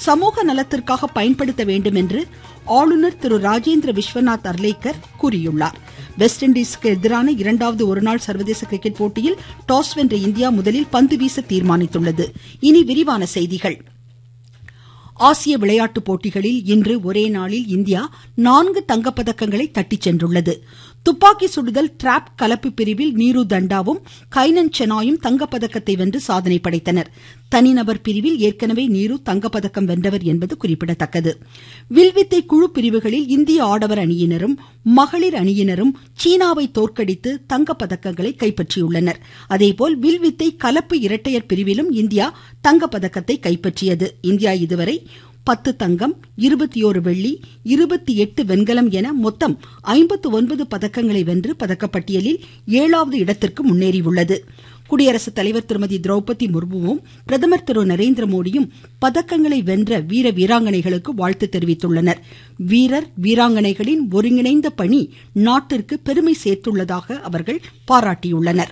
சமூக நலத்திற்காக பயன்படுத்த வேண்டும் என்று ஆளுநர் திரு ராஜேந்திர விஸ்வநாத் அர்லேக்கர் கூறியுள்ளார் வெஸ்ட் இண்டீஸுக்கு எதிரான இரண்டாவது ஒருநாள் சர்வதேச கிரிக்கெட் போட்டியில் டாஸ் வென்ற இந்தியா முதலில் பந்து வீச தீர்மானித்துள்ளது இனி விரிவான செய்திகள் ஆசிய விளையாட்டுப் போட்டிகளில் இன்று ஒரே நாளில் இந்தியா நான்கு தங்கப்பதக்கங்களை தட்டிச் சென்றுள்ளது துப்பாக்கி சுடுதல் டிராப் கலப்பு பிரிவில் நீரு தண்டாவும் கைனன் செனாயும் தங்கப்பதக்கத்தை வென்று சாதனை படைத்தனர் தனிநபர் பிரிவில் ஏற்கனவே நீரு தங்கப்பதக்கம் வென்றவர் என்பது குறிப்பிடத்தக்கது வில்வித்தை குழு பிரிவுகளில் இந்திய ஆடவர் அணியினரும் மகளிர் அணியினரும் சீனாவை தோற்கடித்து தங்கப்பதக்கங்களை கைப்பற்றியுள்ளனர் அதேபோல் வில்வித்தை கலப்பு இரட்டையர் பிரிவிலும் இந்தியா தங்கப்பதக்கத்தை கைப்பற்றியது இந்தியா இதுவரை பத்து தங்கம் இருபத்தி ஓரு வெள்ளி இருபத்தி எட்டு வெண்கலம் என மொத்தம் ஐம்பத்து ஒன்பது பதக்கங்களை வென்று பதக்கப்பட்டியலில் ஏழாவது இடத்திற்கு முன்னேறியுள்ளது குடியரசுத் தலைவர் திருமதி திரௌபதி முர்முவும் பிரதமர் திரு நரேந்திர மோடியும் பதக்கங்களை வென்ற வீர வீராங்கனைகளுக்கு வாழ்த்து தெரிவித்துள்ளனர் வீரர் வீராங்கனைகளின் ஒருங்கிணைந்த பணி நாட்டிற்கு பெருமை சேர்த்துள்ளதாக அவர்கள் பாராட்டியுள்ளனர்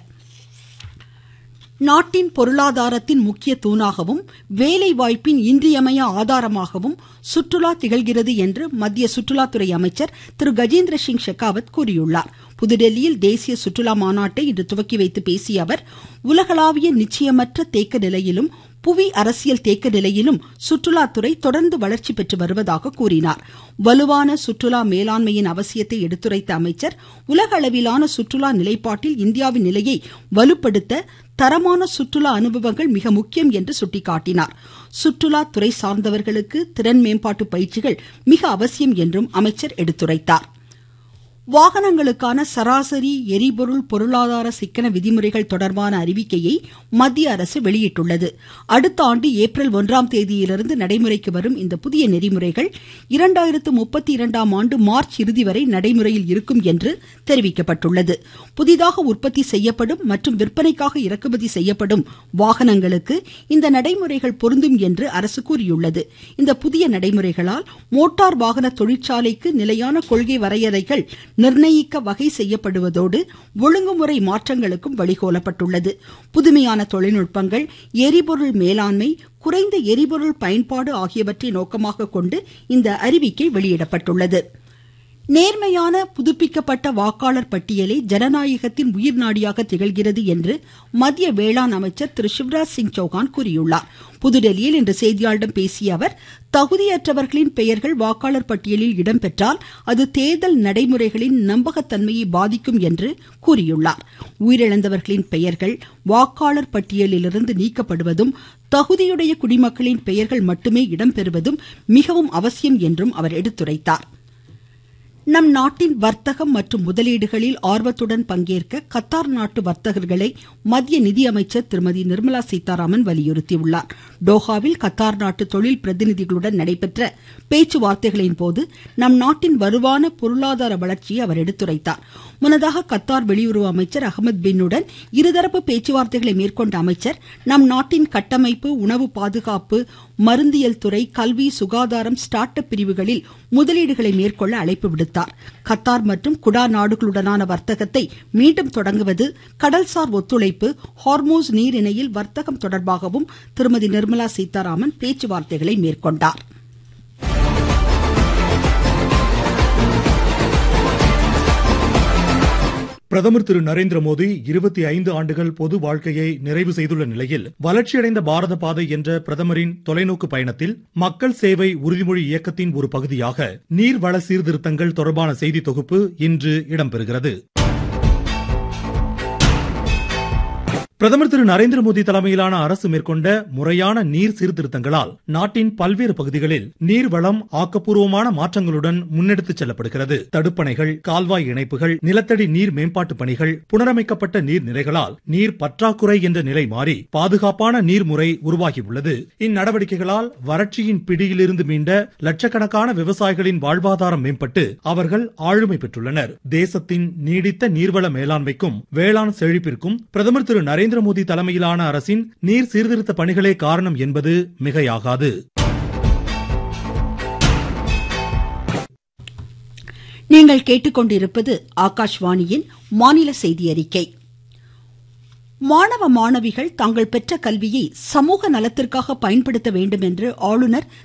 நாட்டின் பொருளாதாரத்தின் முக்கிய தூணாகவும் வேலை வாய்ப்பின் இன்றியமைய ஆதாரமாகவும் சுற்றுலா திகழ்கிறது என்று மத்திய சுற்றுலாத்துறை அமைச்சர் திரு கஜேந்திர சிங் ஷெகாவத் கூறியுள்ளார் புதுடெல்லியில் தேசிய சுற்றுலா மாநாட்டை இன்று துவக்கி வைத்து பேசிய அவர் உலகளாவிய நிச்சயமற்ற தேக்க நிலையிலும் புவி அரசியல் தேக்க நிலையிலும் சுற்றுலாத்துறை தொடர்ந்து வளர்ச்சி பெற்று வருவதாக கூறினார் வலுவான சுற்றுலா மேலாண்மையின் அவசியத்தை எடுத்துரைத்த அமைச்சர் உலக அளவிலான சுற்றுலா நிலைப்பாட்டில் இந்தியாவின் நிலையை வலுப்படுத்த தரமான சுற்றுலா அனுபவங்கள் மிக முக்கியம் என்று சுட்டிக்காட்டினார் சுற்றுலா துறை சார்ந்தவர்களுக்கு திறன் மேம்பாட்டு பயிற்சிகள் மிக அவசியம் என்றும் அமைச்சர் எடுத்துரைத்தார் வாகனங்களுக்கான சராசரி எரிபொருள் பொருளாதார சிக்கன விதிமுறைகள் தொடர்பான அறிவிக்கையை மத்திய அரசு வெளியிட்டுள்ளது அடுத்த ஆண்டு ஏப்ரல் ஒன்றாம் தேதியிலிருந்து நடைமுறைக்கு வரும் இந்த புதிய நெறிமுறைகள் இரண்டாயிரத்து முப்பத்தி இரண்டாம் ஆண்டு மார்ச் இறுதி வரை நடைமுறையில் இருக்கும் என்று தெரிவிக்கப்பட்டுள்ளது புதிதாக உற்பத்தி செய்யப்படும் மற்றும் விற்பனைக்காக இறக்குமதி செய்யப்படும் வாகனங்களுக்கு இந்த நடைமுறைகள் பொருந்தும் என்று அரசு கூறியுள்ளது இந்த புதிய நடைமுறைகளால் மோட்டார் வாகன தொழிற்சாலைக்கு நிலையான கொள்கை வரையறைகள் நிர்ணயிக்க வகை செய்யப்படுவதோடு ஒழுங்குமுறை மாற்றங்களுக்கும் வழிகோலப்பட்டுள்ளது புதுமையான தொழில்நுட்பங்கள் எரிபொருள் மேலாண்மை குறைந்த எரிபொருள் பயன்பாடு ஆகியவற்றை நோக்கமாக கொண்டு இந்த அறிவிக்கை வெளியிடப்பட்டுள்ளது நேர்மையான புதுப்பிக்கப்பட்ட வாக்காளர் பட்டியலே ஜனநாயகத்தின் உயிர் நாடியாக திகழ்கிறது என்று மத்திய வேளாண் அமைச்சர் திரு சிவராஜ் சிங் சௌகான் கூறியுள்ளார் புதுடெல்லியில் இன்று செய்தியாளர்களிடம் பேசிய அவர் தகுதியற்றவர்களின் பெயர்கள் வாக்காளர் பட்டியலில் இடம்பெற்றால் அது தேர்தல் நடைமுறைகளின் நம்பகத்தன்மையை பாதிக்கும் என்று கூறியுள்ளார் உயிரிழந்தவர்களின் பெயர்கள் வாக்காளர் பட்டியலிலிருந்து நீக்கப்படுவதும் தகுதியுடைய குடிமக்களின் பெயர்கள் மட்டுமே இடம்பெறுவதும் மிகவும் அவசியம் என்றும் அவர் எடுத்துரைத்தார் நம் நாட்டின் வர்த்தகம் மற்றும் முதலீடுகளில் ஆர்வத்துடன் பங்கேற்க கத்தார் நாட்டு வர்த்தகர்களை மத்திய நிதியமைச்சர் திருமதி நிர்மலா சீதாராமன் வலியுறுத்தியுள்ளார் டோஹாவில் கத்தார் நாட்டு தொழில் பிரதிநிதிகளுடன் நடைபெற்ற பேச்சுவார்த்தைகளின் போது நம் நாட்டின் வலுவான பொருளாதார வளர்ச்சியை அவர் எடுத்துரைத்தார் முன்னதாக கத்தார் வெளியுறவு அமைச்சர் அகமது பின்னுடன் இருதரப்பு பேச்சுவார்த்தைகளை மேற்கொண்ட அமைச்சர் நம் நாட்டின் கட்டமைப்பு உணவு பாதுகாப்பு மருந்தியல் துறை கல்வி சுகாதாரம் ஸ்டார்ட் அப் பிரிவுகளில் முதலீடுகளை மேற்கொள்ள அழைப்பு விடுத்தார் கத்தார் மற்றும் குடா நாடுகளுடனான வர்த்தகத்தை மீண்டும் தொடங்குவது கடல்சார் ஒத்துழைப்பு ஹார்மோஸ் நீரிணையில் வர்த்தகம் தொடர்பாகவும் திருமதி நிர்மலா சீதாராமன் பேச்சுவார்த்தைகளை மேற்கொண்டார் பிரதமர் திரு நரேந்திர மோடி இருபத்தி ஐந்து ஆண்டுகள் பொது வாழ்க்கையை நிறைவு செய்துள்ள நிலையில் வளர்ச்சியடைந்த பாரத பாதை என்ற பிரதமரின் தொலைநோக்கு பயணத்தில் மக்கள் சேவை உறுதிமொழி இயக்கத்தின் ஒரு பகுதியாக நீர்வள சீர்திருத்தங்கள் தொடர்பான செய்தி தொகுப்பு இன்று இடம்பெறுகிறது பிரதமர் திரு நரேந்திர மோடி தலைமையிலான அரசு மேற்கொண்ட முறையான நீர் சீர்திருத்தங்களால் நாட்டின் பல்வேறு பகுதிகளில் நீர்வளம் ஆக்கப்பூர்வமான மாற்றங்களுடன் முன்னெடுத்துச் செல்லப்படுகிறது தடுப்பணைகள் கால்வாய் இணைப்புகள் நிலத்தடி நீர் மேம்பாட்டு பணிகள் புனரமைக்கப்பட்ட நீர்நிலைகளால் நீர் பற்றாக்குறை என்ற நிலை மாறி பாதுகாப்பான நீர்முறை உருவாகியுள்ளது இந்நடவடிக்கைகளால் வறட்சியின் பிடியிலிருந்து மீண்ட லட்சக்கணக்கான விவசாயிகளின் வாழ்வாதாரம் மேம்பட்டு அவர்கள் ஆளுமை பெற்றுள்ளனர் தேசத்தின் நீடித்த நீர்வள மேலாண்மைக்கும் வேளாண் செழிப்பிற்கும் பிரதமர் திரு நரேந்திர நரேந்திர மோடி தலைமையிலான அரசின் நீர் சீர்திருத்த பணிகளே காரணம் என்பது மிகையாகாது நீங்கள் கேட்டுக்கொண்டிருப்பது ஆகாஷ்வாணியின் மாநில செய்தி அறிக்கை மாணவ மாணவிகள் தாங்கள் பெற்ற கல்வியை சமூக நலத்திற்காக பயன்படுத்த வேண்டும் என்று ஆளுநர்